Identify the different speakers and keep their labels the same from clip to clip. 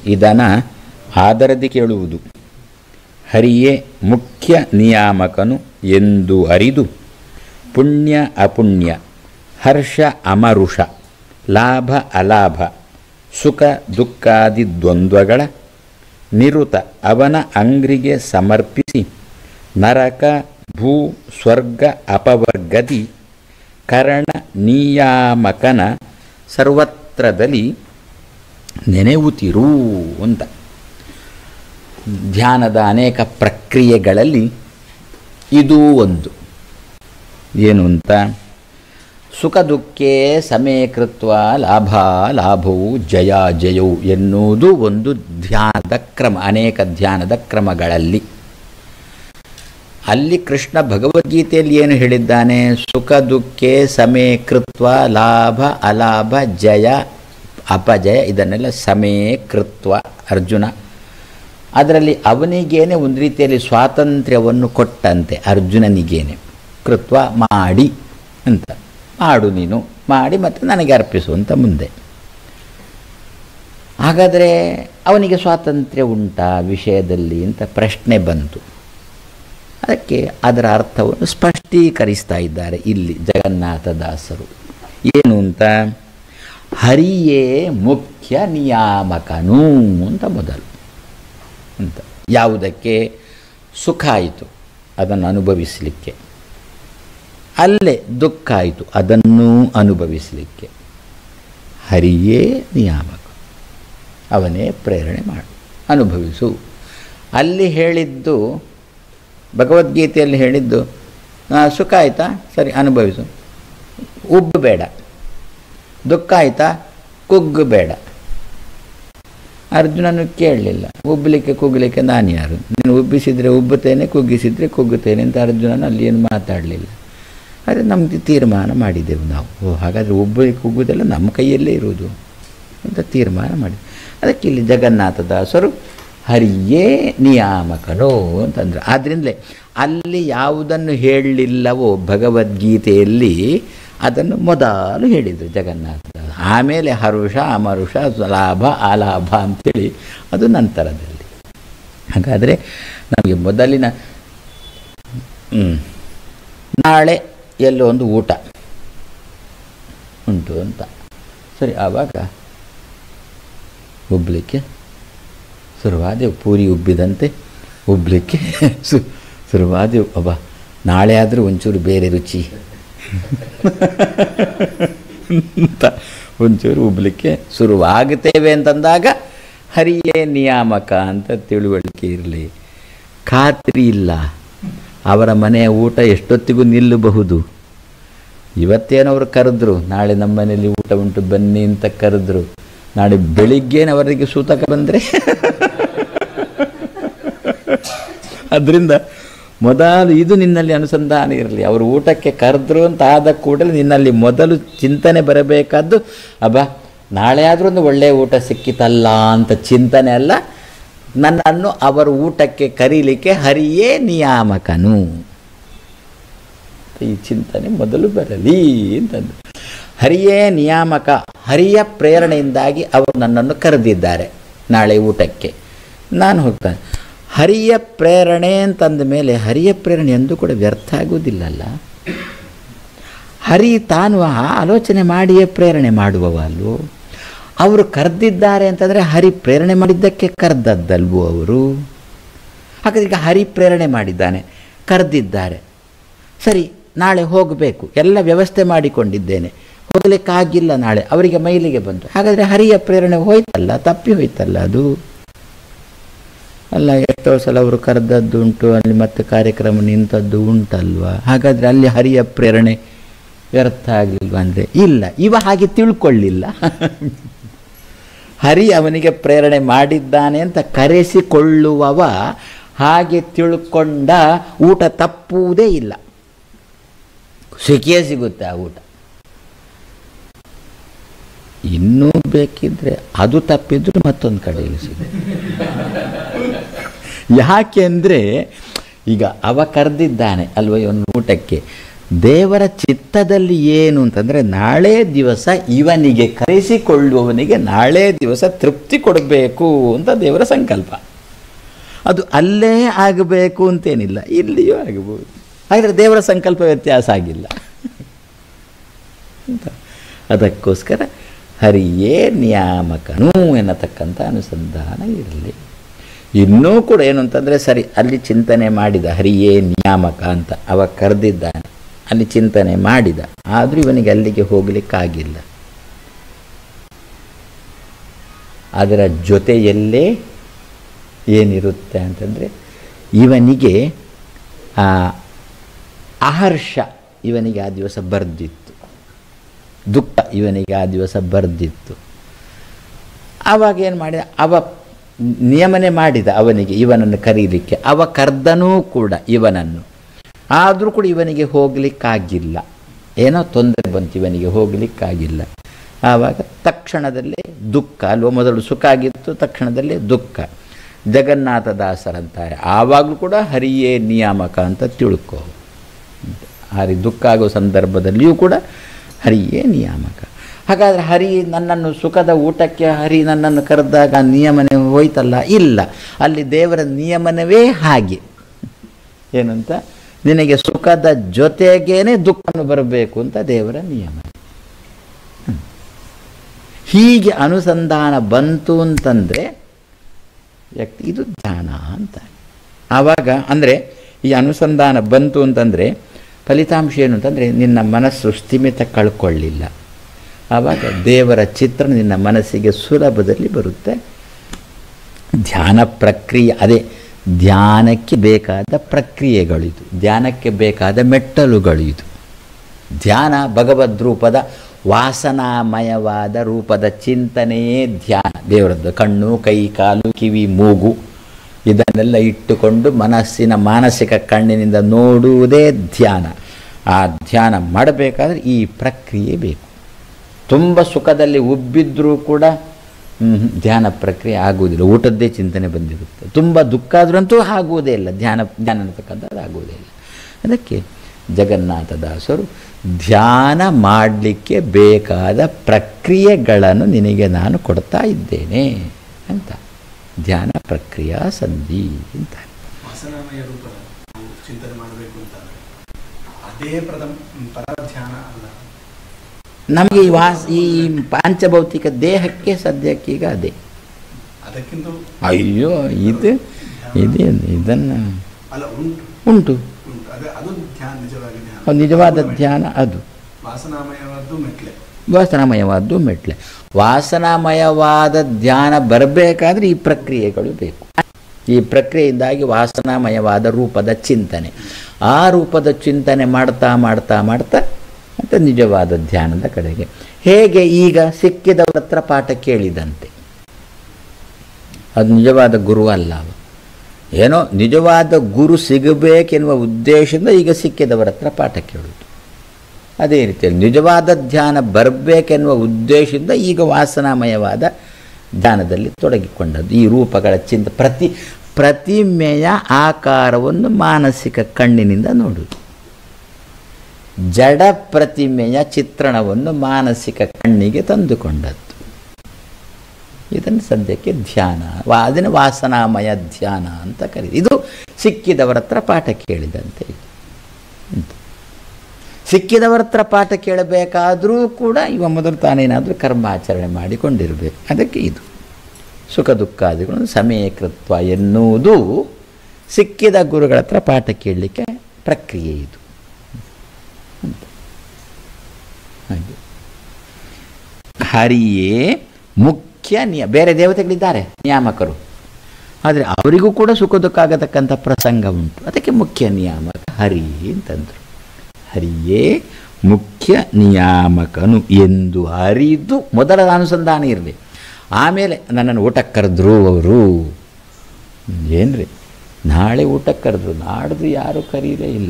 Speaker 1: ಇದನ್ನು ಆದರದಿ ಕೇಳುವುದು ಹರಿಯೇ ಮುಖ್ಯ ನಿಯಾಮಕನು ಎಂದು ಅರಿದು ಪುಣ್ಯ ಅಪುಣ್ಯ ಹರ್ಷ ಅಮರುಷ ಲಾಭ ಅಲಾಭ ಸುಖ ದುಃಖಾದಿ ದ್ವಂದ್ವಗಳ ನಿರುತ ಅವನ ಅಂಗ್ರಿಗೆ ಸಮರ್ಪಿಸಿ ನರಕ ಭೂ ಸ್ವರ್ಗ ಅಪವರ್ಗದಿ ಕರ್ಣ ನಿಯಾಮಕನ ಸರ್ವತ್ರದಲ್ಲಿ ನೆನೆವುತಿರು ಅಂತ ಧ್ಯಾನದ ಅನೇಕ ಪ್ರಕ್ರಿಯೆಗಳಲ್ಲಿ ಇದೂ ಒಂದು ಏನು ಅಂತ ಸುಖ ದುಃಖೇ ಸಮೀಕೃತ್ವ ಲಾಭ ಲಾಭವು ಜಯ ಜಯವು ಎನ್ನುವುದು ಒಂದು ಧ್ಯಾನದ ಕ್ರಮ ಅನೇಕ ಧ್ಯಾನದ ಕ್ರಮಗಳಲ್ಲಿ ಅಲ್ಲಿ ಕೃಷ್ಣ ಭಗವದ್ಗೀತೆಯಲ್ಲಿ ಏನು ಹೇಳಿದ್ದಾನೆ ಸುಖ ದುಃಖೇ ಸಮೀಕೃತ್ವ ಲಾಭ ಅಲಾಭ ಜಯ ಅಪಜಯ ಇದನ್ನೆಲ್ಲ ಸಮೀಕೃತ್ವ ಅರ್ಜುನ ಅದರಲ್ಲಿ ಅವನಿಗೇನೆ ಒಂದು ರೀತಿಯಲ್ಲಿ ಸ್ವಾತಂತ್ರ್ಯವನ್ನು ಕೊಟ್ಟಂತೆ ಅರ್ಜುನನಿಗೇನೆ ಕೃತ್ವ ಮಾಡಿ ಅಂತ ಮಾಡು ನೀನು ಮಾಡಿ ಮತ್ತು ನನಗೆ ಅರ್ಪಿಸು ಅಂತ ಮುಂದೆ ಹಾಗಾದರೆ ಅವನಿಗೆ ಸ್ವಾತಂತ್ರ್ಯ ಉಂಟಾ ವಿಷಯದಲ್ಲಿ ಅಂತ ಪ್ರಶ್ನೆ ಬಂತು ಅದಕ್ಕೆ ಅದರ ಅರ್ಥವನ್ನು ಸ್ಪಷ್ಟೀಕರಿಸ್ತಾ ಇದ್ದಾರೆ ಇಲ್ಲಿ ಜಗನ್ನಾಥದಾಸರು ಏನು ಅಂತ ಹರಿಯೇ ಮುಖ್ಯ ನಿಯಾಮಕನು ಅಂತ ಮೊದಲು ಅಂತ ಯಾವುದಕ್ಕೆ ಸುಖ ಆಯಿತು ಅದನ್ನು ಅನುಭವಿಸಲಿಕ್ಕೆ ಅಲ್ಲೇ ದುಃಖ ಆಯಿತು ಅದನ್ನೂ ಅನುಭವಿಸಲಿಕ್ಕೆ ಹರಿಯೇ ನಿಯಾಮಕ ಅವನೇ ಪ್ರೇರಣೆ ಮಾಡು ಅನುಭವಿಸು ಅಲ್ಲಿ ಹೇಳಿದ್ದು ಭಗವದ್ಗೀತೆಯಲ್ಲಿ ಹೇಳಿದ್ದು ಆ, ಸುಖ ಆಯಿತಾ ಸರಿ ಅನುಭವಿಸು ಉಬ್ಬು ಬೇಡ ದುಃಖ ಆಯಿತಾ ಕುಗ್ಗು ಬೇಡ ಅರ್ಜುನನು ಕೇಳಲಿಲ್ಲ ಉಬ್ಬಲಿಕ್ಕೆ ಕುಗ್ಗಲಿಕ್ಕೆ ನಾನು ಯಾರು ನೀನು ಉಬ್ಬಿಸಿದರೆ ಉಬ್ಬುತ್ತೇನೆ ಕುಗ್ಗಿಸಿದರೆ ಕುಗ್ಗುತ್ತೇನೆ ಅಂತ ಅರ್ಜುನನು ಅಲ್ಲಿ ಏನು ಮಾತಾಡಲಿಲ್ಲ ಆದರೆ ನಮಗೆ ತೀರ್ಮಾನ ಮಾಡಿದೆವು ನಾವು ಓ ಹಾಗಾದರೆ ಉಬ್ಬಲಿ ಕುಗ್ಗುದೆಲ್ಲ ನಮ್ಮ ಕೈಯಲ್ಲೇ ಇರುವುದು ಅಂತ ತೀರ್ಮಾನ ಮಾಡಿ ಅದಕ್ಕೆ ಇಲ್ಲಿ ಜಗನ್ನಾಥದಾಸರು ಹರಿಯೇ ನಿಯಾಮಕನು ಅಂತಂದರು ಆದ್ದರಿಂದಲೇ ಅಲ್ಲಿ ಯಾವುದನ್ನು ಹೇಳಲಿಲ್ಲವೋ ಭಗವದ್ಗೀತೆಯಲ್ಲಿ ಅದನ್ನು ಮೊದಲು ಹೇಳಿದರು ಜಗನ್ನಾಥದಾಸ ಆಮೇಲೆ ಹರುಷ ಅಮರುಷ ಲಾಭ ಅಲಾಭ ಅಂತೇಳಿ ಅದು ನಂತರದಲ್ಲಿ ಹಾಗಾದರೆ ನಮಗೆ ಮೊದಲಿನ ಹ್ಮ್, ನಾಳೆ ಎಲ್ಲೋ ಒಂದು ಊಟ ಉಂಟು ಅಂತ ಸರಿ ಆವಾಗ ಉಬ್ಬಲಿಕ್ಕೆ ಶುರುವಾದೆವು ಪೂರಿ ಉಬ್ಬಿದಂತೆ ಉಬ್ಬಲಿಕ್ಕೆ ಸು ಶುರುವಾದೆವು ಅಬ್ಬ ನಾಳೆ ಆದರೂ ಒಂಚೂರು ಬೇರೆ ರುಚಿ ಅಂತ ಒಂಚೂರು ಉಬ್ಬಲಿಕ್ಕೆ ಶುರುವಾಗುತ್ತೇವೆ ಅಂತಂದಾಗ ಹರಿಯೇ ನಿಯಾಮಕ ಅಂತ ತಿಳುವಳಿಕೆ ಇರಲಿ ಖಾತ್ರಿ ಇಲ್ಲ ಅವರ ಮನೆಯ ಊಟ ಎಷ್ಟೊತ್ತಿಗೂ ನಿಲ್ಲಬಹುದು ಇವತ್ತೇನವರು ಕರೆದ್ರು ನಾಳೆ ನಮ್ಮ ಮನೆಯಲ್ಲಿ ಊಟ ಉಂಟು ಬನ್ನಿ ಅಂತ ಕರೆದ್ರು ನಾಳೆ ಬೆಳಿಗ್ಗೆನೇ ಅವರಿಗೆ ಸೂತಕ ಬಂದರೆ ಅದರಿಂದ ಮೊದಲು ಇದು ನಿನ್ನಲ್ಲಿ ಅನುಸಂಧಾನ ಇರಲಿ ಅವರು ಊಟಕ್ಕೆ ಕರೆದ್ರು ಅಂತ ಆದ ಕೂಡಲೇ ನಿನ್ನಲ್ಲಿ ಮೊದಲು ಚಿಂತನೆ ಬರಬೇಕಾದ್ದು ಅಬ್ಬ ನಾಳೆ ಆದರೂ ಒಂದು ಒಳ್ಳೆಯ ಊಟ ಸಿಕ್ಕಿತಲ್ಲ ಅಂತ ಚಿಂತನೆ ಅಲ್ಲ ನನ್ನನ್ನು ಅವರು ಊಟಕ್ಕೆ ಕರೀಲಿಕ್ಕೆ ಹರಿಯೇ ನಿಯಾಮಕನು ಈ ಚಿಂತನೆ ಮೊದಲು ಬರಲಿ ಅಂತಂದು ಹರಿಯೇ ನಿಯಾಮಕ ಹರಿಯ ಪ್ರೇರಣೆಯಿಂದಾಗಿ ಅವರು ನನ್ನನ್ನು ಕರೆದಿದ್ದಾರೆ ನಾಳೆ ಊಟಕ್ಕೆ ನಾನು ಹೋಗ್ತಾನೆ ಹರಿಯ ಪ್ರೇರಣೆ ಅಂತಂದ ಮೇಲೆ ಹರಿಯ ಪ್ರೇರಣೆ ಎಂದೂ ಕೂಡ ವ್ಯರ್ಥ ಆಗುವುದಿಲ್ಲಲ್ಲ ಹರಿ ತಾನು ಆ ಆಲೋಚನೆ ಮಾಡಿಯೇ ಪ್ರೇರಣೆ ಮಾಡುವವ ಅಲ್ವೋ ಅವರು ಕರೆದಿದ್ದಾರೆ ಅಂತಂದರೆ ಹರಿ ಪ್ರೇರಣೆ ಮಾಡಿದ್ದಕ್ಕೆ ಕರೆದದ್ದಲ್ವೋ ಅವರು ಹಾಗಾದ್ರೆ ಈಗ ಹರಿ ಪ್ರೇರಣೆ ಮಾಡಿದ್ದಾನೆ ಕರೆದಿದ್ದಾರೆ ಸರಿ ನಾಳೆ ಹೋಗಬೇಕು ಎಲ್ಲ ವ್ಯವಸ್ಥೆ ಮಾಡಿಕೊಂಡಿದ್ದೇನೆ ಹೋಗಲಿಕ್ಕಾಗಿಲ್ಲ ನಾಳೆ ಅವರಿಗೆ ಮೈಲಿಗೆ ಬಂತು ಹಾಗಾದರೆ ಹರಿಯ ಪ್ರೇರಣೆ ಹೋಯ್ತಲ್ಲ ತಪ್ಪಿ ಹೋಯ್ತಲ್ಲ ಅದು ಅಲ್ಲ ಎಷ್ಟೋ ಸಲ ಅವರು ಕರೆದದ್ದು ಉಂಟು ಅಲ್ಲಿ ಮತ್ತೆ ಕಾರ್ಯಕ್ರಮ ನಿಂತದ್ದು ಉಂಟಲ್ವಾ ಹಾಗಾದರೆ ಅಲ್ಲಿ ಹರಿಯ ಪ್ರೇರಣೆ ವ್ಯರ್ಥ ಆಗಲಿಲ್ವಾ ಅಂದರೆ ಇಲ್ಲ ಇವ ಹಾಗೆ ತಿಳ್ಕೊಳ್ಳಿಲ್ಲ ಹರಿ ಅವನಿಗೆ ಪ್ರೇರಣೆ ಮಾಡಿದ್ದಾನೆ ಅಂತ ಕರೆಸಿಕೊಳ್ಳುವವ ಹಾಗೆ ತಿಳ್ಕೊಂಡ ಊಟ ತಪ್ಪುವುದೇ ಇಲ್ಲ ಸಿಕ್ಕೇ ಸಿಗುತ್ತೆ ಆ ಊಟ ಇನ್ನೂ ಬೇಕಿದ್ರೆ ಅದು ತಪ್ಪಿದ್ರು ಮತ್ತೊಂದು ಕಡೆಯಲ್ಲಿ ಸಿಗುತ್ತೆ ಯಾಕೆಂದರೆ ಈಗ ಅವ ಕರೆದಿದ್ದಾನೆ ಅಲ್ವ ಇವನು ಊಟಕ್ಕೆ ದೇವರ ಚಿತ್ತದಲ್ಲಿ ಏನು ಅಂತಂದರೆ ನಾಳೆ ದಿವಸ ಇವನಿಗೆ ಕರೆಸಿಕೊಳ್ಳುವವನಿಗೆ ನಾಳೆ ದಿವಸ ತೃಪ್ತಿ ಕೊಡಬೇಕು ಅಂತ ದೇವರ ಸಂಕಲ್ಪ ಅದು ಅಲ್ಲೇ ಆಗಬೇಕು ಅಂತೇನಿಲ್ಲ ಇಲ್ಲಿಯೂ ಆಗಬಹುದು ಆದರೆ ದೇವರ ಸಂಕಲ್ಪ ವ್ಯತ್ಯಾಸ ಆಗಿಲ್ಲ ಅಂತ ಅದಕ್ಕೋಸ್ಕರ ಹರಿಯೇ ನಿಯಾಮಕನು ಎನ್ನತಕ್ಕಂಥ ಅನುಸಂಧಾನ ಇರಲಿ ಇನ್ನೂ ಕೂಡ ಏನು ಅಂತಂದರೆ ಸರಿ ಅಲ್ಲಿ ಚಿಂತನೆ ಮಾಡಿದ ಹರಿಯೇ ನಿಯಾಮಕ ಅಂತ ಅವ ಕರೆದಿದ್ದಾನೆ ಅಲ್ಲಿ ಚಿಂತನೆ ಮಾಡಿದ ಆದರೂ ಇವನಿಗೆ ಅಲ್ಲಿಗೆ ಹೋಗಲಿಕ್ಕಾಗಿಲ್ಲ ಅದರ ಜೊತೆಯಲ್ಲೇ ಏನಿರುತ್ತೆ ಅಂತಂದರೆ ಇವನಿಗೆ ಆ ಅಹರ್ಷ ಇವನಿಗೆ ಆ ದಿವಸ ಬರ್ದಿತ್ತು ದುಃಖ ಇವನಿಗೆ ಆ ದಿವಸ ಬರ್ದಿತ್ತು ಆವಾಗ ಏನು ಮಾಡಿದ ಅವ ನಿಯಮನೆ ಮಾಡಿದ ಅವನಿಗೆ ಇವನನ್ನು ಕರೀಲಿಕ್ಕೆ ಅವ ಕರ್ದನೂ ಕೂಡ ಇವನನ್ನು ಆದರೂ ಕೂಡ ಇವನಿಗೆ ಹೋಗಲಿಕ್ಕಾಗಿಲ್ಲ ಏನೋ ತೊಂದರೆ ಬಂತು ಇವನಿಗೆ ಹೋಗಲಿಕ್ಕಾಗಿಲ್ಲ ಆವಾಗ ತಕ್ಷಣದಲ್ಲೇ ದುಃಖ ಅಲ್ವ ಮೊದಲು ಸುಖ ಆಗಿತ್ತು ತಕ್ಷಣದಲ್ಲೇ ದುಃಖ ಜಗನ್ನಾಥದಾಸರಂತಾರೆ ಆವಾಗಲೂ ಕೂಡ ಹರಿಯೇ ನಿಯಾಮಕ ಅಂತ ತಿಳ್ಕೋ ಹರಿ ದುಃಖ ಆಗೋ ಸಂದರ್ಭದಲ್ಲಿಯೂ ಕೂಡ ಹರಿಯೇ ನಿಯಾಮಕ ಹಾಗಾದರೆ ಹರಿ ನನ್ನನ್ನು ಸುಖದ ಊಟಕ್ಕೆ ಹರಿ ನನ್ನನ್ನು ಕರೆದಾಗ ಆ ನಿಯಮನೆ ಹೋಯ್ತಲ್ಲ ಇಲ್ಲ ಅಲ್ಲಿ ದೇವರ ನಿಯಮನವೇ ಹಾಗೆ ಏನಂತ ನಿನಗೆ ಸುಖದ ಜೊತೆಗೇನೆ ದುಃಖವನ್ನು ಬರಬೇಕು ಅಂತ ದೇವರ ನಿಯಮ ಹ್ಮ್. ಹೀಗೆ ಅನುಸಂಧಾನ ಬಂತು ಅಂತಂದರೆ ವ್ಯಕ್ತಿ ಇದು ಧ್ಯಾನ ಅಂತ ಆವಾಗ ಅಂದರೆ ಈ ಅನುಸಂಧಾನ ಬಂತು ಅಂತಂದರೆ ಫಲಿತಾಂಶ ಏನು ಅಂತಂದರೆ ನಿನ್ನ ಮನಸ್ಸು ಸ್ಥಿಮಿತ ಕಳ್ಕೊಳ್ಳಿಲ್ಲ ಆವಾಗ ದೇವರ ಚಿತ್ರಣ ನಿನ್ನ ಮನಸ್ಸಿಗೆ ಸುಲಭದಲ್ಲಿ ಬರುತ್ತೆ ಧ್ಯಾನ ಪ್ರಕ್ರಿಯೆ ಅದೇ ಧ್ಯಾನಕ್ಕೆ ಬೇಕಾದ ಪ್ರಕ್ರಿಯೆಗಳಿದು ಧ್ಯಾನಕ್ಕೆ ಬೇಕಾದ ಮೆಟ್ಟಲುಗಳಿದು ಧ್ಯಾನ ಭಗವದ್ ರೂಪದ ವಾಸನಾಮಯವಾದ ರೂಪದ ಚಿಂತನೆಯೇ ಧ್ಯಾನ ದೇವರದ್ದು ಕಣ್ಣು ಕೈ ಕಾಲು ಕಿವಿ ಮೂಗು ಇದನ್ನೆಲ್ಲ ಇಟ್ಟುಕೊಂಡು ಮನಸ್ಸಿನ ಮಾನಸಿಕ ಕಣ್ಣಿನಿಂದ ನೋಡುವುದೇ ಧ್ಯಾನ ಆ ಧ್ಯಾನ ಮಾಡಬೇಕಾದ್ರೆ ಈ ಪ್ರಕ್ರಿಯೆ ಬೇಕು ತುಂಬ ಸುಖದಲ್ಲಿ ಉಬ್ಬಿದ್ರೂ ಕೂಡ ಹ್ಮ್, ಧ್ಯಾನ ಪ್ರಕ್ರಿಯೆ ಆಗುವುದಿಲ್ಲ ಊಟದ್ದೇ ಚಿಂತನೆ ಬಂದಿರುತ್ತೆ ತುಂಬ ದುಃಖ ಆದ್ರಂತೂ ಆಗುವುದೇ ಇಲ್ಲ ಧ್ಯಾನ ಧ್ಯಾನ ಅನ್ನತಕ್ಕಂಥದ್ದು ಆಗುವುದೇ ಇಲ್ಲ ಅದಕ್ಕೆ ಜಗನ್ನಾಥದಾಸರು ಧ್ಯಾನ ಮಾಡಲಿಕ್ಕೆ ಬೇಕಾದ ಪ್ರಕ್ರಿಯೆಗಳನ್ನು ನಿನಗೆ ನಾನು ಕೊಡ್ತಾ ಇದ್ದೇನೆ ಅಂತ ಧ್ಯಾನ ಪ್ರಕ್ರಿಯಾ ಸಂಧಿ ಅಂತ
Speaker 2: ವಾಸನಾಮಯ ರೂಪದ ನಾವು ಚಿಂತನೆ ಮಾಡಬೇಕು ಅಂತಂದ್ರೆ ಅದೇ ಪ್ರಥಮ ಪರಧ್ಯಾನ ಅಲ್ಲ
Speaker 1: ನಮಗೆ ಈ ವಾಸ ಈ ಪಾಂಚಭೌತಿಕ ದೇಹಕ್ಕೆ ಸದ್ಯಕ್ಕೀಗ ಅದೇ
Speaker 2: ಅದಕ್ಕಿಂತ
Speaker 1: ಅಯ್ಯೋ ಇದು ಇದೆ ಇದನ್ನು
Speaker 2: ಅಲ್ಲ ಉಂಟು
Speaker 1: ಉಂಟು
Speaker 2: ಉಂಟು ಅದೇ ಅದು ಧ್ಯಾನ ನಿಜವಾಗಿ ಧ್ಯಾನ
Speaker 1: ಒಂದು ನಿಜವಾದ ಧ್ಯಾನ ಅದು
Speaker 2: ವಾಸನಾಮಯವಾದ್ದು ಮೆಟ್ಲೆ
Speaker 1: ವಾಸನಾಮಯವಾದ್ದು ಮೆಟ್ಲೆ ವಾಸನಾಮಯವಾದ ಧ್ಯಾನ ಬರಬೇಕಾದ್ರೆ ಈ ಪ್ರಕ್ರಿಯೆಗಳು ಬೇಕು ಈ ಪ್ರಕ್ರಿಯೆಯಿಂದಾಗಿ ವಾಸನಾಮಯವಾದ ರೂಪದ ಚಿಂತನೆ ಆ ರೂಪದ ಚಿಂತನೆ ಮಾಡ್ತಾ ಮಾಡ್ತಾ ಮಾಡ್ತಾ ಮತ್ತು ನಿಜವಾದ ಧ್ಯಾನದ ಕಡೆಗೆ ಹೇಗೆ ಈಗ ಸಿಕ್ಕಿದವರ ಹತ್ರ ಪಾಠ ಕೇಳಿದಂತೆ ಅದು ನಿಜವಾದ ಗುರು ಅಲ್ಲ ಅವ ಏನೋ ನಿಜವಾದ ಗುರು ಸಿಗಬೇಕೆನ್ನುವ ಉದ್ದೇಶದಿಂದ ಈಗ ಸಿಕ್ಕಿದವರ ಹತ್ರ ಪಾಠ ಕೇಳೋದು ಅದೇ ರೀತಿಯಲ್ಲಿ ನಿಜವಾದ ಧ್ಯಾನ ಬರಬೇಕೆನ್ನುವ ಉದ್ದೇಶದಿಂದ ಈಗ ವಾಸನಾಮಯವಾದ ಧ್ಯಾನದಲ್ಲಿ ತೊಡಗಿಕೊಂಡದ್ದು ಈ ರೂಪಗಳ ಚಿಂತ ಪ್ರತಿ ಪ್ರತಿಮೆಯ ಆಕಾರವನ್ನು ಮಾನಸಿಕ ಕಣ್ಣಿನಿಂದ ನೋಡುವುದು ಜಡ ಪ್ರತಿಮೆಯ ಚಿತ್ರಣವನ್ನು ಮಾನಸಿಕ ಕಣ್ಣಿಗೆ ತಂದುಕೊಂಡದ್ದು ಇದನ್ನು ಸದ್ಯಕ್ಕೆ ಧ್ಯಾನ ವಾ ಅದನ್ನು ವಾಸನಾಮಯ ಧ್ಯಾನ ಅಂತ ಕರೀ ಇದು ಸಿಕ್ಕಿದವರ ಹತ್ರ ಪಾಠ ಕೇಳಿದಂತೆ ಇದು ಅಂತ. ಸಿಕ್ಕಿದವರ ಹತ್ರ ಪಾಠ ಕೇಳಬೇಕಾದರೂ ಕೂಡ ಇವ ಮೊದಲು ತಾನೇನಾದರೂ ಕರ್ಮಾಚರಣೆ ಮಾಡಿಕೊಂಡಿರಬೇಕು ಅದಕ್ಕೆ ಇದು ಸುಖ ದುಃಖಾದಿಗಳನ್ನು ಸಮಯಕೃತ್ವ ಎನ್ನುವುದು ಸಿಕ್ಕಿದ ಗುರುಗಳ ಹತ್ರ ಪಾಠ ಕೇಳಲಿಕ್ಕೆ ಪ್ರಕ್ರಿಯೆ ಇದು ಅಂತ. ಹಾಗೆ ಹರಿಯೇ ಮುಖ್ಯ ನಿಯ ಬೇರೆ ದೇವತೆಗಳಿದ್ದಾರೆ ನಿಯಾಮಕರು ಆದರೆ ಅವರಿಗೂ ಕೂಡ ಸುಖ ದುಃಖ ಆಗತಕ್ಕಂಥ ಪ್ರಸಂಗ ಉಂಟು ಅದಕ್ಕೆ ಮುಖ್ಯ ನಿಯಾಮಕ ಹರಿ ಅಂತಂದರು ಹರಿಯೇ ಮುಖ್ಯ ನಿಯಾಮಕನು ಎಂದು ಅರಿದು ಮೊದಲ ಅನುಸಂಧಾನ ಇರಲಿ ಆಮೇಲೆ ನನ್ನನ್ನು ಊಟಕ್ಕೆ ಕರೆದ್ರು ಅವರು ಏನ್ರಿ ನಾಳೆ ಊಟಕ್ಕೆ ಕರೆದ್ರು ನಾಡ್ದು ಯಾರು ಕರೀಲೇ ಇಲ್ಲ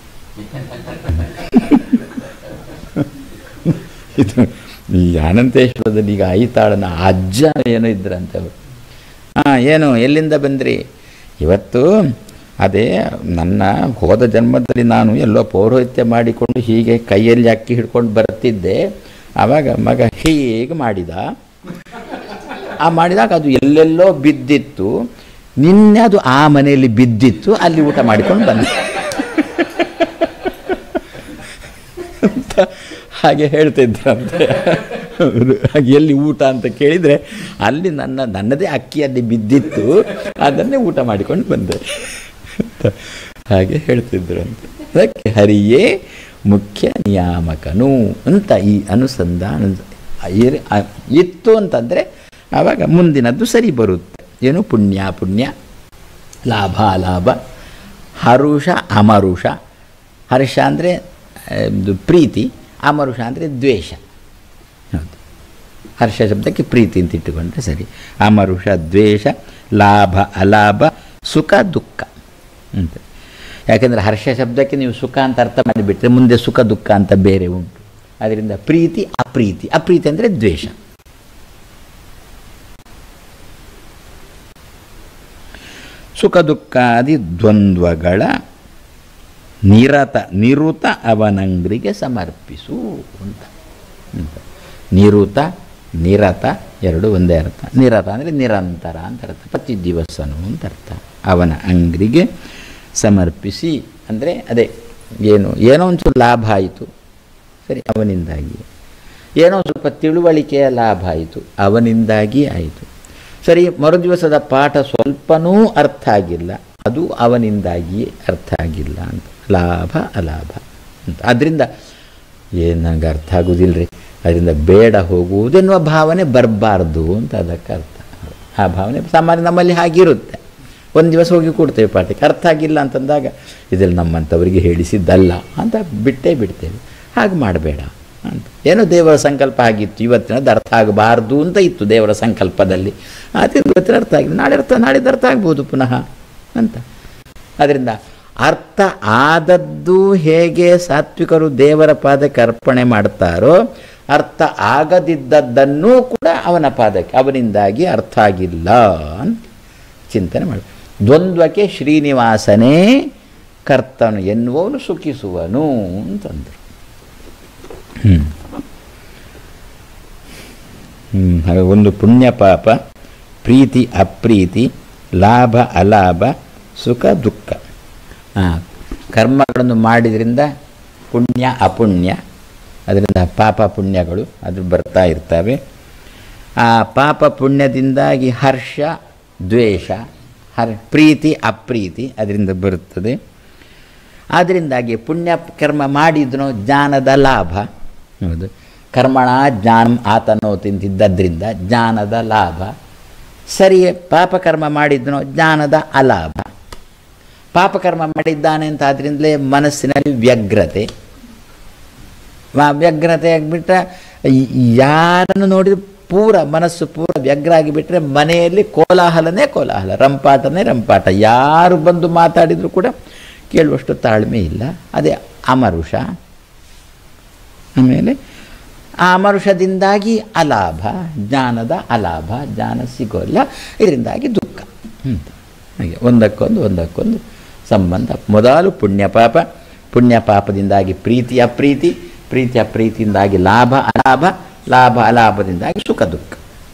Speaker 1: ಇದು ಈ ಅನಂತೇಶ್ವರದಲ್ಲಿ ಈಗ ಐತಾಳನ ಅಜ್ಜ ಏನೋ ಇದ್ರಂತೆ ಅವರು ಹಾಂ ಏನು ಎಲ್ಲಿಂದ ಬಂದ್ರಿ ಇವತ್ತು ಅದೇ ನನ್ನ ಹೋದ ಜನ್ಮದಲ್ಲಿ ನಾನು ಎಲ್ಲೋ ಪೌರೋಹಿತ್ಯ ಮಾಡಿಕೊಂಡು ಹೀಗೆ ಕೈಯಲ್ಲಿ ಅಕ್ಕಿ ಹಿಡ್ಕೊಂಡು ಬರ್ತಿದ್ದೆ ಆವಾಗ ಮಗ ಹೀಗೆ ಮಾಡಿದ ಆ ಮಾಡಿದಾಗ ಅದು ಎಲ್ಲೆಲ್ಲೋ ಬಿದ್ದಿತ್ತು ನಿನ್ನೆ ಅದು ಆ ಮನೆಯಲ್ಲಿ ಬಿದ್ದಿತ್ತು ಅಲ್ಲಿ ಊಟ ಮಾಡಿಕೊಂಡು ಬಂದೆ ಅಂತ ಹಾಗೆ ಹೇಳ್ತಿದ್ರಂತೆ ಅವ್ರು. ಹಾಗೆ ಎಲ್ಲಿ ಊಟ ಅಂತ ಕೇಳಿದರೆ ಅಲ್ಲಿ ನನ್ನ ನನ್ನದೇ ಅಕ್ಕಿಯಲ್ಲಿ ಬಿದ್ದಿತ್ತು ಅದನ್ನೇ ಊಟ ಮಾಡಿಕೊಂಡು ಬಂದೆ ಅಂತ ಹಾಗೆ ಹೇಳ್ತಿದ್ರು ಅಂತ ಅದಕ್ಕೆ ಹರಿಯೇ ಮುಖ್ಯ ನಿಯಾಮಕನು ಅಂತ ಈ ಅನುಸಂಧಾನ ಇರ್- ಆ- ಇತ್ತು ಅಂತಂದರೆ ಆವಾಗ ಮುಂದಿನದ್ದು ಸರಿ ಬರುತ್ತೆ ಏನು ಪುಣ್ಯ ಪುಣ್ಯ ಲಾಭ ಲಾಭ ಹರುಷ ಅಮರುಷ ಹರ್ಷ ಅಂದರೆ ಪ್ರೀತಿ ಅಮರುಷ ಅಂದರೆ ದ್ವೇಷ ಹೌದು ಹರ್ಷ ಶಬ್ದಕ್ಕೆ ಪ್ರೀತಿ ಅಂತ ಇಟ್ಟುಕೊಂಡ್ರೆ ಸರಿ ಅಮರುಷ ದ್ವೇಷ ಲಾಭ ಅಲಾಭ ಸುಖ ದುಃಖ ಅಂತ ಯಾಕೆಂದರೆ ಹರ್ಷ ಶಬ್ದಕ್ಕೆ ನೀವು ಸುಖ ಅಂತ ಅರ್ಥ ಮಾಡಿಬಿಟ್ರೆ ಮುಂದೆ ಸುಖ ದುಃಖ ಅಂತ ಬೇರೆ ಉಂಟು ಅದರಿಂದ ಪ್ರೀತಿ ಅಪ್ರೀತಿ ಅಪ್ರೀತಿ ಅಂದರೆ ದ್ವೇಷ ಸುಖ ದುಃಖಾದಿ ದ್ವಂದ್ವಗಳ ನಿರತ ನಿರುತ ಅವನಂಗ್ರಿಗೆ ಸಮರ್ಪಿಸು ಅಂತ ಅಂತ. ನಿರುತ ನಿರತ ಎರಡು ಒಂದೇ ಅರ್ಥ ನಿರತ ಅಂದರೆ ನಿರಂತರ ಅಂತ ಅರ್ಥ ಪ್ರತಿ ದಿವಸನೂ ಅಂತ ಅರ್ಥ ಅವನ ಅಂಗ್ರಿಗೆ ಸಮರ್ಪಿಸಿ ಅಂದರೆ ಅದೇ ಏನು ಏನೋ ಒಂಚೂರು ಲಾಭ ಆಯಿತು ಸರಿ ಅವನಿಂದಾಗಿ ಏನೋ ಸ್ವಲ್ಪ ತಿಳುವಳಿಕೆಯ ಲಾಭ ಆಯಿತು ಅವನಿಂದಾಗಿ ಆಯಿತು ಸರಿ ಮರುದಿವಸದ ಪಾಠ ಸ್ವಲ್ಪನೂ ಅರ್ಥ ಆಗಿಲ್ಲ ಅದು ಅವನಿಂದಾಗಿಯೇ ಅರ್ಥ ಆಗಿಲ್ಲ ಅಂತ ಲಾಭ ಅಲಾಭ ಅಂತ ಅದರಿಂದ ಏನು ನನಗೆ ಅರ್ಥ ಆಗೋದಿಲ್ಲ ರೀ ಅದರಿಂದ ಬೇಡ ಹೋಗುವುದೆನ್ನುವ ಭಾವನೆ ಬರಬಾರ್ದು ಅಂತ ಅದಕ್ಕೆ ಅರ್ಥ ಆ ಭಾವನೆ ಸಾಮಾನ್ಯ ನಮ್ಮಲ್ಲಿ ಹಾಗಿರುತ್ತೆ ಒಂದು ದಿವಸ ಹೋಗಿ ಕೊಡ್ತೇವೆ ಪಾಠಕ್ಕೆ ಅರ್ಥ ಆಗಿಲ್ಲ ಅಂತಂದಾಗ ಇದರಲ್ಲಿ ನಮ್ಮಂಥವರಿಗೆ ಹೇಳಿಸಿದ್ದಲ್ಲ ಅಂತ ಬಿಟ್ಟೇ ಬಿಡ್ತೇವೆ ಹಾಗೆ ಮಾಡಬೇಡ ಅಂತ ಏನೋ ದೇವರ ಸಂಕಲ್ಪ ಆಗಿತ್ತು ಇವತ್ತಿನದ್ದು ಅರ್ಥ ಆಗಬಾರ್ದು ಅಂತ ಇತ್ತು ದೇವರ ಸಂಕಲ್ಪದಲ್ಲಿ ಆದರೆ ಇವತ್ತಿನ ಅರ್ಥ ಆಗಿದೆ ನಾಳೆ ಅರ್ಥ ನಾಳಿದ್ದು ಅರ್ಥ ಆಗ್ಬೋದು ಪುನಃ ಅಂತ ಅದರಿಂದ ಅರ್ಥ ಆದದ್ದು ಹೇಗೆ ಸಾತ್ವಿಕರು ದೇವರ ಪಾದಕ್ಕೆ ಅರ್ಪಣೆ ಮಾಡ್ತಾರೋ ಅರ್ಥ ಆಗದಿದ್ದದ್ದನ್ನೂ ಕೂಡ ಅವನ ಪಾದಕ್ಕೆ ಅವನಿಂದಾಗಿ ಅರ್ಥ ಆಗಿಲ್ಲ ಅಂತ ಚಿಂತನೆ ಮಾಡಿ ದ್ವಂದ್ವಕ್ಕೆ ಶ್ರೀನಿವಾಸನೇ ಕರ್ತನು ಎನ್ನುವವನು ಸುಖಿಸುವನು ಅಂತಂದರು ಹ್ಞೂ ಹ್ಮ್, ಹಾಗೆ ಒಂದು ಪುಣ್ಯ ಪಾಪ ಪ್ರೀತಿ ಅಪ್ರೀತಿ ಲಾಭ ಅಲಾಭ ಸುಖ ದುಃಖ ಹಾಂ ಕರ್ಮಗಳನ್ನು ಮಾಡಿದ್ರಿಂದ ಪುಣ್ಯ ಅಪುಣ್ಯ ಅದರಿಂದ ಪಾಪ ಪುಣ್ಯಗಳು ಅದು ಬರ್ತಾ ಇರ್ತವೆ ಆ ಪಾಪ ಪುಣ್ಯದಿಂದಾಗಿ ಹರ್ಷ ದ್ವೇಷ ಹರ್ ಪ್ರೀತಿ ಅಪ್ರೀತಿ ಅದರಿಂದ ಬರುತ್ತದೆ ಆದ್ದರಿಂದಾಗಿ ಪುಣ್ಯ ಕರ್ಮ ಮಾಡಿದ್ನೋ ಜ್ಞಾನದ ಲಾಭ ಹೌದು ಕರ್ಮಣ ಜ್ಞಾನ ಆತನೋ ತಿಂತಿದ್ದದ್ರಿಂದ ಜ್ಞಾನದ ಲಾಭ ಸರಿಯೇ ಪಾಪಕರ್ಮ ಮಾಡಿದ್ನೋ ಜ್ಞಾನದ ಅಲಾಭ ಪಾಪಕರ್ಮ ಮಾಡಿದ್ದಾನೆ ಅಂತ ಆದ್ರಿಂದಲೇ ಮನಸ್ಸಿನಲ್ಲಿ ವ್ಯಗ್ರತೆ ವ- ವ್ಯಗ್ರತೆ ಆಗಿಬಿಟ್ರೆ ಯಾರನ್ನು ನೋಡಿದ್ರು ಪೂರ ಮನಸ್ಸು ಪೂರ ವ್ಯಗ್ರ ಆಗಿಬಿಟ್ರೆ ಮನೆಯಲ್ಲಿ ಕೋಲಾಹಲನೇ ಕೋಲಾಹಲ ರಂಪಾಟನೇ ರಂಪಾಟ ಯಾರು ಬಂದು ಮಾತಾಡಿದರೂ ಕೂಡ ಕೇಳುವಷ್ಟು ತಾಳ್ಮೆ ಇಲ್ಲ ಅದೇ ಅಮರುಷ ಆಮೇಲೆ ಆ ಅಮರುಷದಿಂದಾಗಿ ಅಲಾಭ ಜ್ಞಾನದ ಅಲಾಭ ಜ್ಞಾನ ಸಿಗೋಲ್ಲ ಇದರಿಂದಾಗಿ ದುಃಖ ಅಂತ ಹಾಗೆ ಒಂದಕ್ಕೊಂದು ಒಂದಕ್ಕೊಂದು ಸಂಬಂಧ ಮೊದಲು ಪುಣ್ಯ ಪಾಪ ಪುಣ್ಯ ಪಾಪದಿಂದಾಗಿ ಪ್ರೀತಿ ಅಪ್ರೀತಿ ಪ್ರೀತಿ ಅಪ್ರೀತಿಯಿಂದಾಗಿ ಲಾಭ ಅಲಾಭ ಲಾಭ ಅಲಾಭದಿಂದಾಗಿ ಸುಖ ದುಃಖ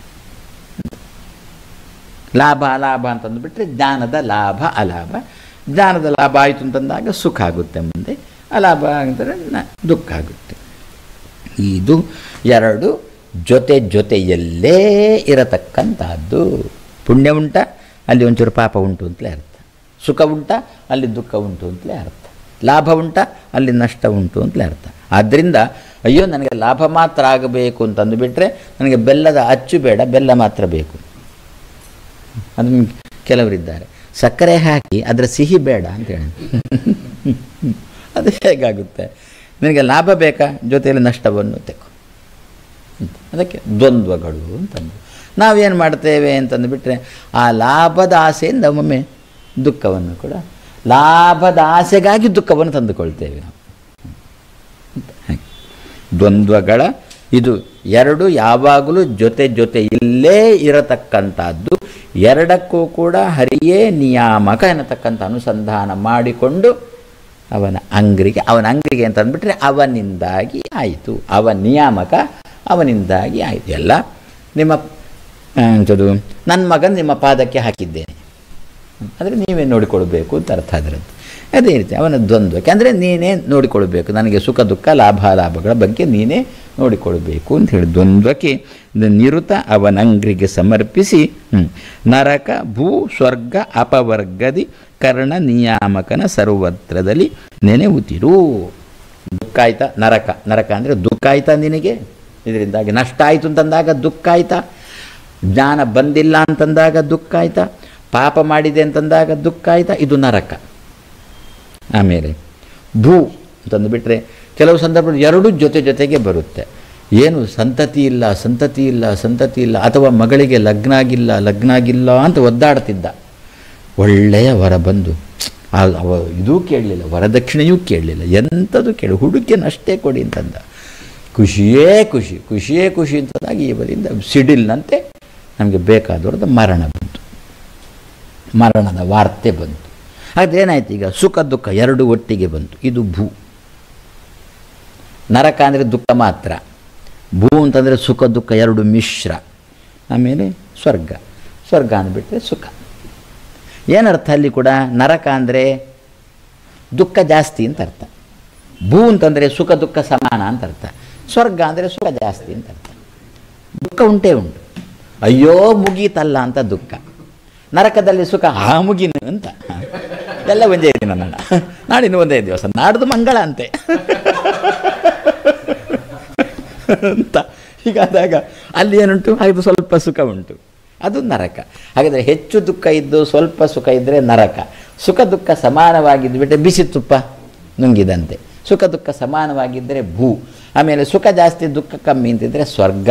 Speaker 1: ಲಾಭ ಅಲಾಭ ಅಂತಂದುಬಿಟ್ರೆ ಜ್ಞಾನದ ಲಾಭ ಅಲಾಭ ಜ್ಞಾನದ ಲಾಭ ಆಯಿತು ಅಂತಂದಾಗ ಸುಖ ಆಗುತ್ತೆ ಮುಂದೆ ಅಲಾಭ ಅಂದರೆ ನ- ದುಃಖ ಆಗುತ್ತೆ ಇದು ಎರಡು ಜೊತೆ ಜೊತೆಯಲ್ಲೇ ಇರತಕ್ಕಂತಹದ್ದು ಪುಣ್ಯ ಉಂಟ ಅಲ್ಲಿ ಒಂಚೂರು ಪಾಪ ಉಂಟು ಅಂತಲೇ ಅರ್ಥ ಸುಖ ಉಂಟ ಅಲ್ಲಿ ದುಃಖ ಉಂಟು ಅಂತಲೇ ಅರ್ಥ ಲಾಭ ಉಂಟ ಅಲ್ಲಿ ನಷ್ಟ ಉಂಟು ಅಂತಲೇ ಅರ್ಥ ಆದ್ದರಿಂದ ಅಯ್ಯೋ ನನಗೆ ಲಾಭ ಮಾತ್ರ ಆಗಬೇಕು ಅಂತಂದು ಬಿಟ್ಟರೆ ನನಗೆ ಬೆಲ್ಲದ ಅಚ್ಚು ಬೇಡ ಬೆಲ್ಲ ಮಾತ್ರ ಬೇಕು ಅದನ್ನು ಕೆಲವರಿದ್ದಾರೆ ಸಕ್ಕರೆ ಹಾಕಿ ಅದರ ಸಿಹಿ ಬೇಡ ಅಂತ ಹೇಳಿ ಅದು ಹೇಗಾಗುತ್ತೆ ನಿನಗೆ ಲಾಭ ಬೇಕಾ ಜೊತೆಯಲ್ಲಿ ನಷ್ಟವನ್ನು ತೆಗೋ ಅಂತ. ಅದಕ್ಕೆ ದ್ವಂದ್ವಗಳು ಅಂತಂದು ನಾವೇನು ಮಾಡ್ತೇವೆ ಅಂತಂದುಬಿಟ್ರೆ ಆ ಲಾಭದ ಆಸೆಯಿಂದ ಒಮ್ಮೊಮ್ಮೆ ದುಃಖವನ್ನು ಕೂಡ ಲಾಭದ ಆಸೆಗಾಗಿ ದುಃಖವನ್ನು ತಂದುಕೊಳ್ತೇವೆ ನಾವು ಅಂತ ಹಾಗೆ. ದ್ವಂದ್ವಗಳ ಇದು ಎರಡು ಯಾವಾಗಲೂ ಜೊತೆ ಜೊತೆ ಇಲ್ಲೇ ಇರತಕ್ಕಂಥದ್ದು ಎರಡಕ್ಕೂ ಕೂಡ ಹರಿಯೇ ನಿಯಾಮಕ ಎನ್ನತಕ್ಕಂಥ ಅನುಸಂಧಾನ ಮಾಡಿಕೊಂಡು ಅವನ ಅಂಗ್ರಿಗೆ ಅವನ ಅಂಗ್ರಿಗೆ ಅಂತ ಅಂದ್ಬಿಟ್ರೆ ಅವನಿಂದಾಗಿ ಆಯಿತು ಅವನ ನಿಯಾಮಕ ಅವನಿಂದಾಗಿ ಆಯಿತು ಎಲ್ಲ ನಿಮ್ಮ ಅಂಥದ್ದು ನನ್ನ ಮಗನ ನಿಮ್ಮ ಪಾದಕ್ಕೆ ಹಾಕಿದ್ದೇನೆ ಅಂದರೆ ನೀವೇ ನೋಡಿಕೊಳ್ಬೇಕು ಅಂತ ಅರ್ಥ ಅದರದ್ದು ಅದೇ ರೀತಿ ಅವನ ದ್ವಂದ್ವಕ್ಕೆ ಅಂದರೆ ನೀನೇ ನೋಡಿಕೊಳ್ಬೇಕು ನನಗೆ ಸುಖ ದುಃಖ ಲಾಭ ಲಾಭಗಳ ಬಗ್ಗೆ ನೀನೇ ನೋಡಿಕೊಳ್ಬೇಕು ಅಂತ ಹೇಳಿ ದ್ವಂದ್ವಕ್ಕೆ ನಿರುತ ಅವನಂಗ್ರಿಗೆ ಸಮರ್ಪಿಸಿ ಹ್ಮ್, ನರಕ ಭೂ ಸ್ವರ್ಗ ಅಪವರ್ಗದಿ ಕರ್ಣ ನಿಯಾಮಕನ ಸರ್ವತ್ರದಲ್ಲಿ ನೆನೆವುತಿರು ದುಃಖ ಆಯ್ತಾ ನರಕ ನರಕ ಅಂದರೆ ದುಃಖ ಆಯ್ತಾ ನಿನಗೆ ಇದರಿಂದಾಗಿ ನಷ್ಟ ಆಯಿತು ಅಂತಂದಾಗ ದುಃಖ ಆಯ್ತಾ ಜ್ಞಾನ ಬಂದಿಲ್ಲ ಅಂತಂದಾಗ ದುಃಖ ಆಯ್ತಾ ಪಾಪ ಮಾಡಿದೆ ಅಂತಂದಾಗ ದುಃಖ ಆಯ್ತಾ ಇದು ನರಕ ಆಮೇಲೆ ಭೂ ಅಂತಂದುಬಿಟ್ರೆ ಕೆಲವು ಸಂದರ್ಭದಲ್ಲಿ ಎರಡೂ ಜೊತೆ ಜೊತೆಗೆ ಬರುತ್ತೆ ಏನು ಸಂತತಿ ಇಲ್ಲ ಸಂತತಿ ಇಲ್ಲ ಸಂತತಿ ಇಲ್ಲ ಅಥವಾ ಮಗಳಿಗೆ ಲಗ್ನ ಆಗಿಲ್ಲ ಲಗ್ನ ಆಗಿಲ್ಲ ಅಂತ ಒದ್ದಾಡ್ತಿದ್ದ ಒಳ್ಳೆಯ ವರ ಬಂದು ಆ- ಅವ ಇದೂ ಕೇಳಲಿಲ್ಲ ವರದಕ್ಷಿಣೆಯೂ ಕೇಳಲಿಲ್ಲ ಎಂಥದ್ದು ಕೇಳಿ ಹುಡುಕಿನಷ್ಟೇ ಕೊಡಿ ಅಂತಂದ ಖುಷಿಯೇ ಖುಷಿ ಖುಷಿಯೇ ಖುಷಿ ಅಂತಂದಾಗ ಈ ಬದಿಯಿಂದ ಸಿಡಿಲ್ನಂತೆ ನಮಗೆ ಬೇಕಾದವ್ರದ್ದು ಮರಣ ಬಂತು ಮರಣದ ವಾರ್ತೆ ಬಂತು ಅದೇನಾಯ್ತು ಈಗ ಸುಖ ದುಃಖ ಎರಡು ಒಟ್ಟಿಗೆ ಬಂತು ಇದು ಭೂ ನರಕ ಅಂದರೆ ದುಃಖ ಮಾತ್ರ ಭೂ ಅಂತಂದರೆ ಸುಖ ದುಃಖ ಎರಡು ಮಿಶ್ರ ಆಮೇಲೆ ಸ್ವರ್ಗ ಸ್ವರ್ಗ ಅಂದ್ಬಿಟ್ರೆ ಸುಖ ಏನರ್ಥ ಅಲ್ಲಿ ಕೂಡ ನರಕ ಅಂದರೆ ದುಃಖ ಜಾಸ್ತಿ ಅಂತ ಅರ್ಥ ಭೂ ಅಂತಂದರೆ ಸುಖ ದುಃಖ ಸಮಾನ ಅಂತ ಅರ್ಥ ಸ್ವರ್ಗ ಅಂದರೆ ಸುಖ ಜಾಸ್ತಿ ಅಂತ ಅರ್ಥ ದುಃಖ ಉಂಟೇ ಉಂಟು ಅಯ್ಯೋ ಮುಗೀತಲ್ಲ ಅಂತ ದುಃಖ ನರಕದಲ್ಲಿ ಸುಖ ಆ ಮುಗಿನು ಅಂತ ಎಲ್ಲ ಒಂದೇ ದಿನ ನನ್ನ ನಾಡಿನ ಒಂದೇ ದಿವಸ ನಾಡ್ದು ಮಂಗಳ ಅಂತೆ ಅಂತ ಹೀಗಾದಾಗ ಅಲ್ಲಿ ಏನುಂಟು ಅದು ಸ್ವಲ್ಪ ಸುಖ ಉಂಟು ಅದು ನರಕ ಹಾಗಾದರೆ ಹೆಚ್ಚು ದುಃಖ ಇದ್ದು ಸ್ವಲ್ಪ ಸುಖ ಇದ್ದರೆ ನರಕ ಸುಖ ದುಃಖ ಸಮಾನವಾಗಿದ್ದುಬಿಟ್ಟೆ ಬಿಸಿ ತುಪ್ಪ ನುಂಗಿದಂತೆ ಸುಖ ದುಃಖ ಸಮಾನವಾಗಿದ್ದರೆ ಭೂ ಆಮೇಲೆ ಸುಖ ಜಾಸ್ತಿ ದುಃಖ ಕಮ್ಮಿ ಅಂತಿದ್ರೆ ಸ್ವರ್ಗ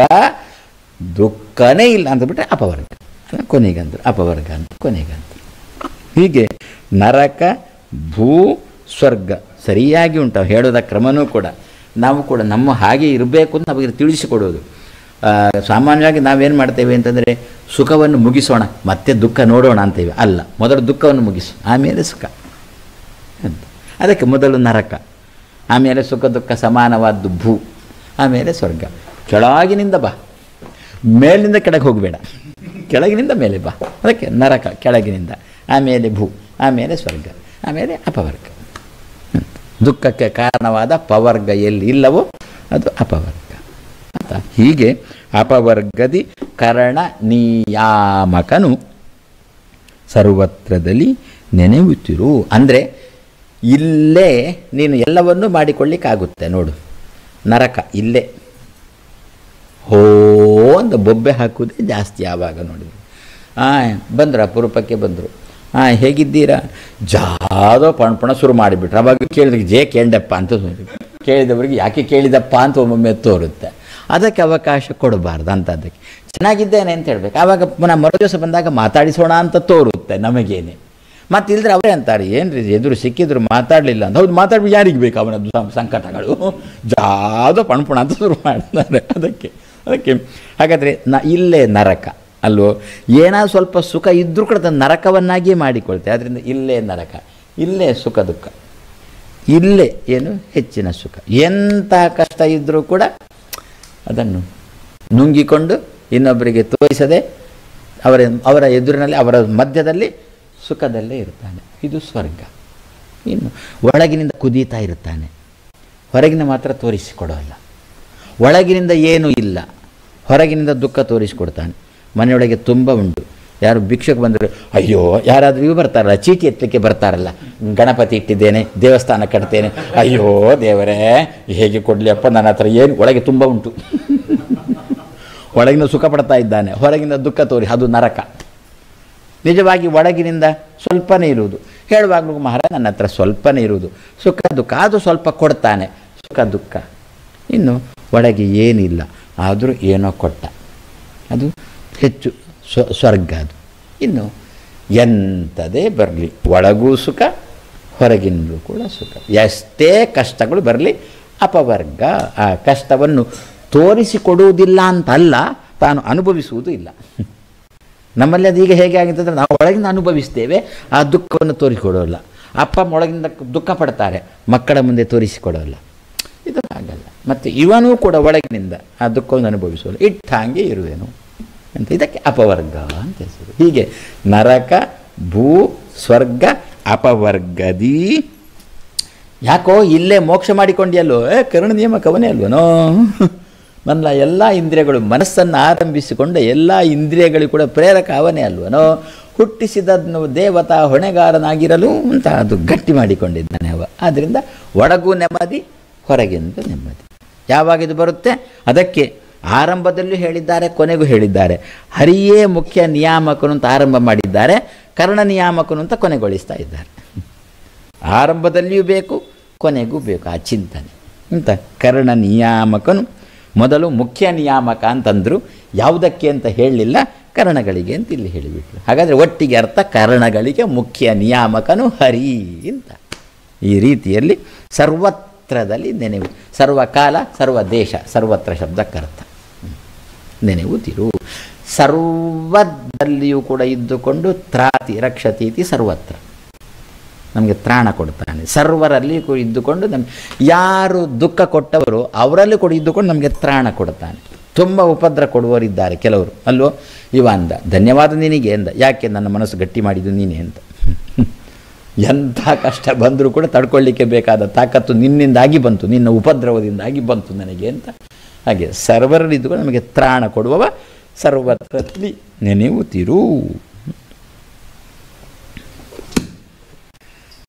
Speaker 1: ದುಃಖನೇ ಇಲ್ಲ ಅಂತಬಿಟ್ರೆ ಅಪವರ್ಗ ಅಂದ್ರೆ ಕೊನೆಗಂತರು ಅಪವರ್ಗ ಅಂತ ಕೊನೆಗಂತರು ಹೀಗೆ ನರಕ ಭೂ ಸ್ವರ್ಗ ಸರಿಯಾಗಿ ಉಂಟು ಅವು ಹೇಳೋದ ಕ್ರಮನೂ ಕೂಡ ನಾವು ಕೂಡ ನಮ್ಮ ಹಾಗೆ ಇರಬೇಕು ಅಂತ ನಮಗೆ ತಿಳಿಸಿಕೊಡೋದು ಆ, ಸಾಮಾನ್ಯವಾಗಿ ನಾವೇನು ಮಾಡ್ತೇವೆ ಅಂತಂದರೆ ಸುಖವನ್ನು ಮುಗಿಸೋಣ ಮತ್ತೆ ದುಃಖ ನೋಡೋಣ ಅಂತೇವೆ ಅಲ್ಲ ಮೊದಲು ದುಃಖವನ್ನು ಮುಗಿಸು ಆಮೇಲೆ ಸುಖ ಅಂತ ಅದಕ್ಕೆ ಮೊದಲು ನರಕ ಆಮೇಲೆ ಸುಖ ದುಃಖ ಸಮಾನವಾದ್ದು ಭೂ ಆಮೇಲೆ ಸ್ವರ್ಗ ಕೆಳಗಿನಿಂದ ಬಾ ಮೇಲಿನಿಂದ ಕೆಳಗೆ ಹೋಗಬೇಡ ಕೆಳಗಿನಿಂದ ಮೇಲೆ ಬಾ ಅದಕ್ಕೆ ನರಕ ಕೆಳಗಿನಿಂದ ಆಮೇಲೆ ಭೂ ಆಮೇಲೆ ಸ್ವರ್ಗ ಆಮೇಲೆ ಅಪವರ್ಗ ಅಂತ. ದುಃಖಕ್ಕೆ ಕಾರಣವಾದ ಪವರ್ಗ ಎಲ್ಲಿ ಇಲ್ಲವೋ ಅದು ಅಪವರ್ಗ ಅಂತ ಹೀಗೆ ಅಪವರ್ಗದಿ ಕರ್ಣ ನಿಯಾಮಕನು ಸರ್ವತ್ರದಲ್ಲಿ ನೆನೆಯುತ್ತಿರು ಅಂದರೆ ಇಲ್ಲೇ ನೀನು ಎಲ್ಲವನ್ನೂ ಮಾಡಿಕೊಳ್ಳಿಕ್ಕಾಗುತ್ತೆ ನೋಡು ನರಕ ಇಲ್ಲೇ ಹೋ ಅಂತ ಬೊಬ್ಬೆ ಹಾಕುವುದೇ ಜಾಸ್ತಿ ಆವಾಗ ನೋಡಿದ್ರು ಹಾಂ ಬಂದರು ಅಪರೂಪಕ್ಕೆ ಬಂದರು ಹಾಂ ಹೇಗಿದ್ದೀರಾ ಜಾದೋ ಪಣಪಣ ಶುರು ಮಾಡಿಬಿಟ್ರು ಅವಾಗ ಕೇಳಿದ್ರೆ ಜೇ ಕೇಂಡಪ್ಪ ಅಂತ ಕೇಳಿದವರಿಗೆ ಯಾಕೆ ಕೇಳಿದಪ್ಪ ಅಂತ ಒಮ್ಮೊಮ್ಮೆ ತೋರುತ್ತೆ ಅದಕ್ಕೆ ಅವಕಾಶ ಕೊಡಬಾರ್ದು ಅಂಥದ್ದಕ್ಕೆ ಚೆನ್ನಾಗಿದ್ದೇನೆ ಅಂತ ಹೇಳ್ಬೇಕು ಆವಾಗ ಪುನಃ ಮರು ದಿವಸ ಬಂದಾಗ ಮಾತಾಡಿಸೋಣ ಅಂತ ತೋರುತ್ತೆ ನಮಗೇನೆ ಮತ್ತು ಇಲ್ದ್ರೆ ಅವರೇ ಅಂತಾರೆ ಏನು ರೀ ಎದುರು ಸಿಕ್ಕಿದ್ರು ಮಾತಾಡಲಿಲ್ಲ ಅಂತ ಹೌದು ಮಾತಾಡ್ಬಿಟ್ಟು ಯಾರಿಗೆ ಬೇಕು ಅವನದ್ದು ಸಂ- ಸಂಕಟಗಳು ಜಾದೋ ಪಣಪಣ ಅಂತ ಶುರು ಮಾಡ್ತಾರೆ ಅದಕ್ಕೆ ಅದಕ್ಕೆ ಹಾಗಾದರೆ ನ ಇಲ್ಲೇ ನರಕ ಅಲ್ವೋ ಏನಾದ್ರು ಸ್ವಲ್ಪ ಸುಖ ಇದ್ದರೂ ಕೂಡ ಅದನ್ನು ನರಕವನ್ನಾಗಿಯೇ ಮಾಡಿಕೊಳ್ತೇವೆ ಅದರಿಂದ ಇಲ್ಲೇ ನರಕ ಇಲ್ಲೇ ಸುಖ ದುಃಖ ಇಲ್ಲೇ ಏನು ಹೆಚ್ಚಿನ ಸುಖ ಎಂಥ ಕಷ್ಟ ಇದ್ದರೂ ಕೂಡ ಅದನ್ನು ನುಂಗಿಕೊಂಡು ಇನ್ನೊಬ್ಬರಿಗೆ ತೋರಿಸದೆ ಅವರ ಅವರ ಎದುರಿನಲ್ಲಿ ಅವರ ಮಧ್ಯದಲ್ಲಿ ಸುಖದಲ್ಲೇ ಇರ್ತಾನೆ ಇದು ಸ್ವರ್ಗ ಇನ್ನು ಒಳಗಿನಿಂದ ಕುದೀತಾ ಇರುತ್ತಾನೆ ಹೊರಗಿನ ಮಾತ್ರ ತೋರಿಸಿಕೊಡೋಲ್ಲ ಒಳಗಿನಿಂದ ಏನೂ ಇಲ್ಲ ಹೊರಗಿನಿಂದ ದುಃಖ ತೋರಿಸಿಕೊಡ್ತಾನೆ ಮನೆಯೊಳಗೆ ತುಂಬ ಉಂಟು ಯಾರು ಭಿಕ್ಷಕ್ಕೆ ಬಂದರೆ ಅಯ್ಯೋ ಯಾರಾದರೂ ಇವು ಬರ್ತಾರಲ್ಲ ಚೀಟಿ ಎತ್ತಲಿಕ್ಕೆ ಬರ್ತಾರಲ್ಲ ಗಣಪತಿ ಇಟ್ಟಿದ್ದೇನೆ ದೇವಸ್ಥಾನ ಕಟ್ತೇನೆ ಅಯ್ಯೋ ದೇವರೇ ಹೇಗೆ ಕೊಡಲಿ ಅಪ್ಪ ನನ್ನ ಹತ್ರ ಏನು ಒಳಗೆ ತುಂಬ ಉಂಟು ಒಳಗಿನ ಸುಖ ಪಡ್ತಾ ಇದ್ದಾನೆ ಹೊರಗಿನ ದುಃಖ ತೋರಿ ಅದು ನರಕ ನಿಜವಾಗಿ ಒಳಗಿನಿಂದ ಸ್ವಲ್ಪನೇ ಇರುವುದು ಹೇಳುವಾಗಲೂ ಮಹಾರಾಜ ನನ್ನ ಹತ್ರ ಸ್ವಲ್ಪನೇ ಇರುವುದು ಸುಖ ದುಃಖ ಅದು ಸ್ವಲ್ಪ ಕೊಡ್ತಾನೆ ಸುಖ ದುಃಖ ಇನ್ನು ಒಳಗೆ ಏನಿಲ್ಲ ಆದರೂ ಏನೋ ಕೊಟ್ಟ ಅದು ಹೆಚ್ಚು ಸ್ವ ಸ್ವರ್ಗ ಅದು ಇನ್ನು ಎಂಥದೇ ಬರಲಿ ಒಳಗೂ ಸುಖ ಹೊರಗಿನಲ್ಲೂ ಕೂಡ ಸುಖ ಎಷ್ಟೇ ಕಷ್ಟಗಳು ಬರಲಿ ಅಪವರ್ಗ ಆ ಕಷ್ಟವನ್ನು ತೋರಿಸಿಕೊಡುವುದಿಲ್ಲ ಅಂತಲ್ಲ ತಾನು ಅನುಭವಿಸುವುದು ಇಲ್ಲ ನಮ್ಮಲ್ಲಿ ಅದು ಈಗ ಹೇಗೆ ಆಗಿದೆ ಅಂದರೆ ನಾವು ಒಳಗಿಂದ ಅನುಭವಿಸ್ತೇವೆ ಆ ದುಃಖವನ್ನು ತೋರಿಸಿಕೊಡೋಲ್ಲ ಅಪ್ಪ ಒಳಗಿಂದ ದುಃಖ ಪಡ್ತಾರೆ ಮಕ್ಕಳ ಮುಂದೆ ತೋರಿಸಿಕೊಡೋಲ್ಲ ಇದು ಆಗಲ್ಲ ಮತ್ತು ಇವನೂ ಕೂಡ ಒಳಗಿನಿಂದ ಆ ದುಃಖವನ್ನು ಅನುಭವಿಸೋಲ್ಲ ಇಟ್ಟ ಹಾಗೆ ಇರುವೆನು ಅಂತ ಇದಕ್ಕೆ ಅಪವರ್ಗ ಅಂತ ಹೆಸರು ಹೀಗೆ ನರಕ ಭೂ ಸ್ವರ್ಗ ಅಪವರ್ಗದಿ ಯಾಕೋ ಇಲ್ಲೇ ಮೋಕ್ಷ ಮಾಡಿಕೊಂಡಿಯಲ್ಲೋ ಏ ಕರುಣ ನಿಯಮಕ ಅವನೇ ಅಲ್ವನೋ ನನ್ನ ಎಲ್ಲ ಇಂದ್ರಿಯಗಳು ಮನಸ್ಸನ್ನು ಆರಂಭಿಸಿಕೊಂಡ ಎಲ್ಲ ಇಂದ್ರಿಯಗಳು ಕೂಡ ಪ್ರೇರಕ ಅವನೇ ಅಲ್ವನೋ ಹುಟ್ಟಿಸಿದನು ದೇವತಾ ಹೊಣೆಗಾರನಾಗಿರಲು ಅಂತ ಅದು ಗಟ್ಟಿ ಮಾಡಿಕೊಂಡಿದ್ದಾನೆ ಅವ ಆದ್ದರಿಂದ ಒಳಗೂ ನೆಮ್ಮದಿ ಹೊರಗೆಂದು ನೆಮ್ಮದಿ ಯಾವಾಗ ಇದು ಬರುತ್ತೆ ಅದಕ್ಕೆ ಆರಂಭದಲ್ಲೂ ಹೇಳಿದ್ದಾರೆ ಕೊನೆಗೂ ಹೇಳಿದ್ದಾರೆ ಹರಿಯೇ ಮುಖ್ಯ ನಿಯಾಮಕನು ಅಂತ ಆರಂಭ ಮಾಡಿದ್ದಾರೆ ಕರ್ಣ ನಿಯಾಮಕನು ಅಂತ ಕೊನೆಗೊಳಿಸ್ತಾ ಇದ್ದಾರೆ ಆರಂಭದಲ್ಲಿಯೂ ಬೇಕು ಕೊನೆಗೂ ಬೇಕು ಆ ಚಿಂತನೆ ಅಂತ ಕರ್ಣ ನಿಯಾಮಕನು ಮೊದಲು ಮುಖ್ಯ ನಿಯಾಮಕ ಅಂತಂದರು ಯಾವುದಕ್ಕೆ ಅಂತ ಹೇಳಲಿಲ್ಲ ಕರ್ಣಗಳಿಗೆ ಅಂತ ಇಲ್ಲಿ ಹೇಳಿಬಿಟ್ರು ಹಾಗಾದರೆ ಒಟ್ಟಿಗೆ ಅರ್ಥ ಕರ್ಣಗಳಿಗೆ ಮುಖ್ಯ ನಿಯಾಮಕನು ಹರಿ ಅಂತ ಈ ರೀತಿಯಲ್ಲಿ ಸರ್ವತ್ರದಲ್ಲಿ ನೆನೆವು ಸರ್ವಕಾಲ ಸರ್ವ ದೇಶ ಸರ್ವತ್ರ ಶಬ್ದಕ್ಕರ್ಥ ನೆನೆವು ತಿರು ಸರ್ವದಲ್ಲಿಯೂ ಕೂಡ ಇದ್ದುಕೊಂಡು ತ್ರಾತಿ ರಕ್ಷತೀತಿ ಸರ್ವತ್ರ ನಮಗೆ ತ್ರಾಣ ಕೊಡ್ತಾನೆ ಸರ್ವರಲ್ಲಿ ಕೂಡ ಇದ್ದುಕೊಂಡು ನಮ್ಗೆ ಯಾರು ದುಃಖ ಕೊಟ್ಟವರು ಅವರಲ್ಲಿ ಕೂಡ ಇದ್ದುಕೊಂಡು ನಮಗೆ ತ್ರಾಣ ಕೊಡ್ತಾನೆ ತುಂಬ ಉಪದ್ರ ಕೊಡುವವರಿದ್ದಾರೆ ಕೆಲವರು ಅಲ್ವೋ ಇವ ಅಂದ ಧನ್ಯವಾದ ನಿನಗೆ ಅಂದ ಯಾಕೆ ನನ್ನ ಮನಸ್ಸು ಗಟ್ಟಿ ಮಾಡಿದ್ದು ನೀನೇ ಅಂತ ಎಂಥ ಕಷ್ಟ ಬಂದರೂ ಕೂಡ ತಡ್ಕೊಳ್ಳಿಕ್ಕೆ ಬೇಕಾದ ತಾಕತ್ತು ನಿನ್ನಿಂದಾಗಿ ಬಂತು ನಿನ್ನ ಉಪದ್ರವದಿಂದಾಗಿ ಬಂತು ನನಗೆ ಅಂತ ಹಾಗೆ ಸರ್ವರಲ್ಲಿ ಇದ್ದುಕೊಂಡು ನಮಗೆ ತ್ರಾಣ ಕೊಡುವವ ಸರ್ವತ್ರದಲ್ಲಿ ನೆನೆಯುತ್ತಿರು